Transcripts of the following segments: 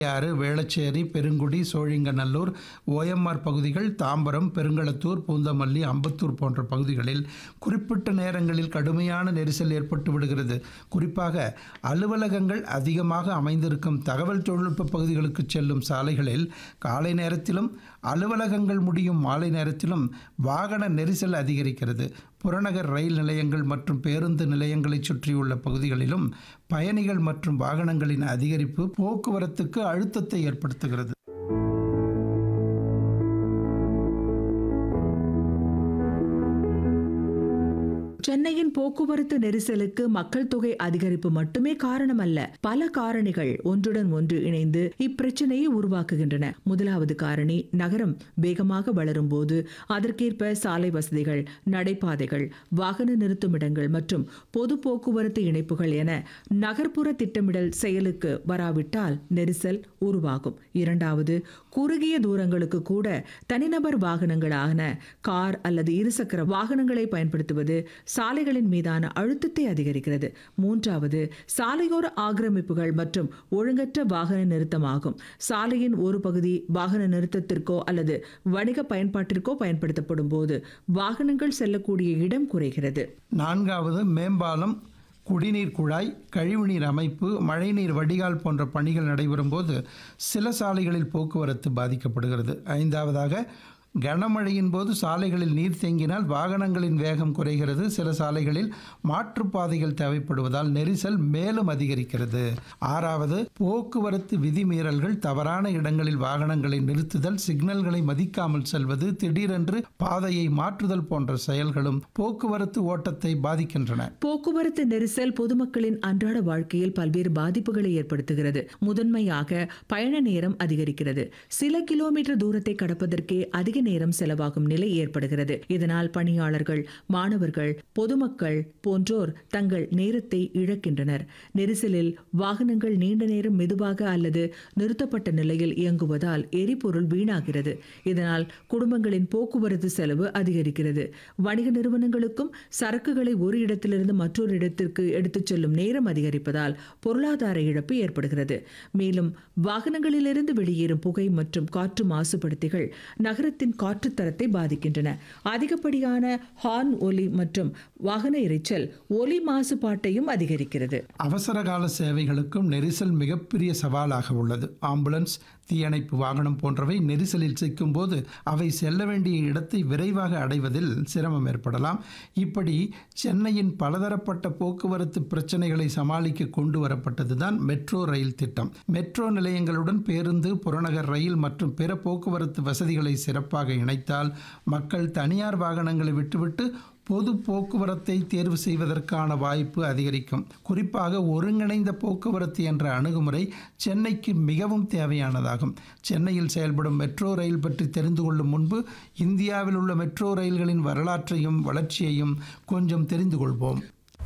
ஆறு வேளச்சேரி பெருங்குடி சோழிங்கநல்லூர் ஓஎம்ஆர் பகுதிகள் தாம்பரம் பெருங்களத்தூர் பூந்தமல்லி அம்பத்தூர் போன்ற பகுதிகளில் குறிப்பிட்ட நேரங்களில் கடுமையான நெரிசல் ஏற்பட்டு விடுகிறது குறிப்பாக அலுவலகங்கள் அதிகமாக அமைந்திருக்கும் தகவல் தொழில்நுட்ப பகுதிகளுக்கு செல்லும் சாலைகளில் காலை நேரத்திலும் அலுவலகங்கள் முடியும் மாலை நேரத்திலும் வாகன நெரிசல் அதிகரிக்கிறது புறநகர் ரயில் நிலையங்கள் மற்றும் பேருந்து நிலையங்களைச் சுற்றியுள்ள பகுதிகளிலும் பயணிகள் மற்றும் வாகனங்களின் அதிகரிப்பு போக்குவரத்துக்கு அழுத்தத்தை ஏற்படுத்துகிறது சென்னையின் போக்குவரத்து நெரிசலுக்கு மக்கள் தொகை அதிகரிப்பு மட்டுமே காரணமல்ல பல காரணிகள் ஒன்றுடன் ஒன்று இணைந்து இப்பிரச்சனையை உருவாக்குகின்றன முதலாவது காரணி நகரம் வேகமாக வளரும் போது அதற்கேற்ப சாலை வசதிகள் நடைபாதைகள் வாகன நிறுத்துமிடங்கள் மற்றும் பொது போக்குவரத்து இணைப்புகள் என நகர்ப்புற திட்டமிடல் செயலுக்கு வராவிட்டால் நெரிசல் உருவாகும் இரண்டாவது குறுகிய தூரங்களுக்கு கூட தனிநபர் வாகனங்களான கார் அல்லது இருசக்கர வாகனங்களை பயன்படுத்துவது சாலைகளின் மீதான அழுத்தத்தை அதிகரிக்கிறது மூன்றாவது சாலையோர ஆக்கிரமிப்புகள் மற்றும் ஒழுங்கற்ற வாகன நிறுத்தமாகும் சாலையின் ஒரு பகுதி வாகன நிறுத்தத்திற்கோ அல்லது வணிக பயன்பாட்டிற்கோ பயன்படுத்தப்படும் போது வாகனங்கள் செல்லக்கூடிய இடம் குறைகிறது நான்காவது மேம்பாலம் குடிநீர் குழாய் கழிவுநீர் அமைப்பு மழைநீர் வடிகால் போன்ற பணிகள் நடைபெறும்போது சில சாலைகளில் போக்குவரத்து பாதிக்கப்படுகிறது ஐந்தாவதாக கனமழையின் போது சாலைகளில் நீர் தேங்கினால் வாகனங்களின் வேகம் குறைகிறது சில சாலைகளில் மாற்றுப்பாதைகள் தேவைப்படுவதால் நெரிசல் மேலும் அதிகரிக்கிறது ஆறாவது போக்குவரத்து விதிமீறல்கள் தவறான இடங்களில் வாகனங்களை நிறுத்துதல் சிக்னல்களை மதிக்காமல் செல்வது திடீரென்று பாதையை மாற்றுதல் போன்ற செயல்களும் போக்குவரத்து ஓட்டத்தை பாதிக்கின்றன போக்குவரத்து நெரிசல் பொதுமக்களின் அன்றாட வாழ்க்கையில் பல்வேறு பாதிப்புகளை ஏற்படுத்துகிறது முதன்மையாக பயண நேரம் அதிகரிக்கிறது சில கிலோமீட்டர் தூரத்தை கடப்பதற்கே அதிக நேரம் செலவாகும் நிலை ஏற்படுகிறது இதனால் பணியாளர்கள் மாணவர்கள் பொதுமக்கள் போன்றோர் தங்கள் நேரத்தை இழக்கின்றனர் நெரிசலில் வாகனங்கள் நீண்ட நேரம் மெதுவாக அல்லது நிறுத்தப்பட்ட நிலையில் இயங்குவதால் எரிபொருள் வீணாகிறது இதனால் குடும்பங்களின் போக்குவரத்து செலவு அதிகரிக்கிறது வணிக நிறுவனங்களுக்கும் சரக்குகளை ஒரு இடத்திலிருந்து மற்றொரு இடத்திற்கு எடுத்துச் செல்லும் நேரம் அதிகரிப்பதால் பொருளாதார இழப்பு ஏற்படுகிறது மேலும் வாகனங்களிலிருந்து வெளியேறும் புகை மற்றும் காற்று மாசுபடுத்திகள் நகரத்தின் காற்றுத் தரத்தை பாதிக்கின்றன அதிகப்படியான ஹார்ன் ஒலி மற்றும் வாகன இரைச்சல் ஒலி மாசுபாட்டையும் அதிகரிக்கிறது அவசரகால சேவைகளுக்கும் நெரிசல் மிகப்பெரிய சவாலாக உள்ளது ஆம்புலன்ஸ் தீயணைப்பு வாகனம் போன்றவை நெரிசலில் சிக்கும்போது அவை செல்ல வேண்டிய இடத்தை விரைவாக அடைவதில் சிரமம் ஏற்படலாம் இப்படி சென்னையின் பலதரப்பட்ட போக்குவரத்து பிரச்சனைகளை சமாளிக்க கொண்டு வரப்பட்டதுதான் மெட்ரோ ரயில் திட்டம் மெட்ரோ நிலையங்களுடன் பேருந்து புறநகர் ரயில் மற்றும் பிற போக்குவரத்து வசதிகளை சிறப்பாக இணைத்தால் மக்கள் தனியார் வாகனங்களை விட்டுவிட்டு பொது போக்குவரத்தை தேர்வு செய்வதற்கான வாய்ப்பு அதிகரிக்கும் குறிப்பாக ஒருங்கிணைந்த போக்குவரத்து என்ற அணுகுமுறை சென்னைக்கு மிகவும் தேவையானதாகும் சென்னையில் செயல்படும் மெட்ரோ ரயில் பற்றி தெரிந்து கொள்ளும் முன்பு இந்தியாவில் உள்ள மெட்ரோ ரயில்களின் வரலாற்றையும் வளர்ச்சியையும் கொஞ்சம் தெரிந்து கொள்வோம்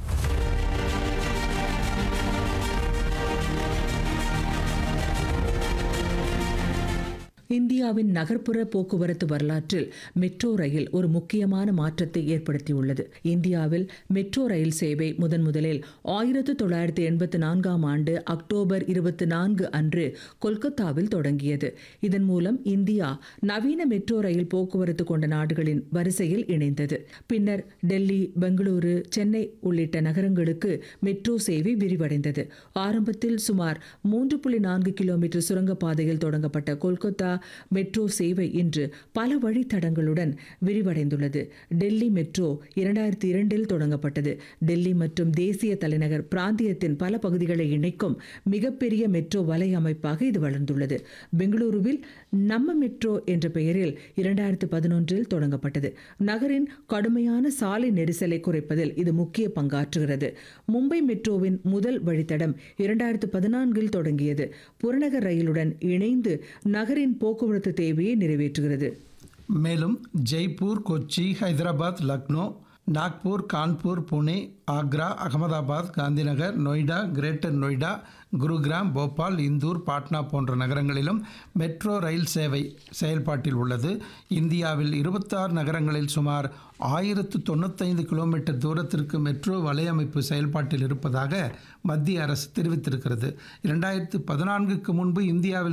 இந்தியாவின் நகர்ப்புற போக்குவரத்து வரலாற்றில் மெட்ரோ ரயில் ஒரு முக்கியமான மாற்றத்தை ஏற்படுத்தியுள்ளது இந்தியாவில் மெட்ரோ ரயில் சேவை முதன் முதலில் ஆயிரத்து தொள்ளாயிரத்து எண்பத்தி நான்காம் ஆண்டு அக்டோபர் இருபத்தி நான்கு அன்று கொல்கத்தாவில் தொடங்கியது இதன் மூலம் இந்தியா நவீன மெட்ரோ ரயில் போக்குவரத்து கொண்ட நாடுகளின் வரிசையில் இணைந்தது பின்னர் டெல்லி பெங்களூரு சென்னை உள்ளிட்ட நகரங்களுக்கு மெட்ரோ சேவை விரிவடைந்தது ஆரம்பத்தில் சுமார் மூன்று புள்ளி நான்கு கிலோமீட்டர் சுரங்கப்பாதையில் தொடங்கப்பட்ட கொல்கத்தா மெட்ரோ சேவை இன்று பல வழித்தடங்களுடன் விரிவடைந்துள்ளது டெல்லி மெட்ரோ இரண்டாயிரத்தி இரண்டில் தொடங்கப்பட்டது டெல்லி மற்றும் தேசிய தலைநகர் பிராந்தியத்தின் பல பகுதிகளை இணைக்கும் மிகப்பெரிய மெட்ரோ வலை அமைப்பாக இது வளர்ந்துள்ளது பெங்களூருவில் நம்ம மெட்ரோ என்ற பெயரில் இரண்டாயிரத்து பதினொன்றில் தொடங்கப்பட்டது நகரின் கடுமையான சாலை நெரிசலை குறைப்பதில் இது முக்கிய பங்காற்றுகிறது மும்பை மெட்ரோவின் முதல் வழித்தடம் இரண்டாயிரத்து பதினான்கில் தொடங்கியது புறநகர் ரயிலுடன் இணைந்து நகரின் போக்குவரத்து தேவையை நிறைவேற்றுகிறது மேலும் ஜெய்ப்பூர் கொச்சி ஹைதராபாத் லக்னோ நாக்பூர் கான்பூர் புனே ஆக்ரா அகமதாபாத் காந்திநகர் நொய்டா கிரேட்டர் நொய்டா குருகிராம் போபால் இந்தூர் பாட்னா போன்ற நகரங்களிலும் மெட்ரோ ரயில் சேவை செயல்பாட்டில் உள்ளது இந்தியாவில் இருபத்தாறு நகரங்களில் சுமார் ஆயிரத்து தொண்ணூத்தைந்து கிலோமீட்டர் தூரத்திற்கு மெட்ரோ வலையமைப்பு செயல்பாட்டில் இருப்பதாக மத்திய அரசு தெரிவித்திருக்கிறது இரண்டாயிரத்து பதினான்குக்கு முன்பு இந்தியாவில்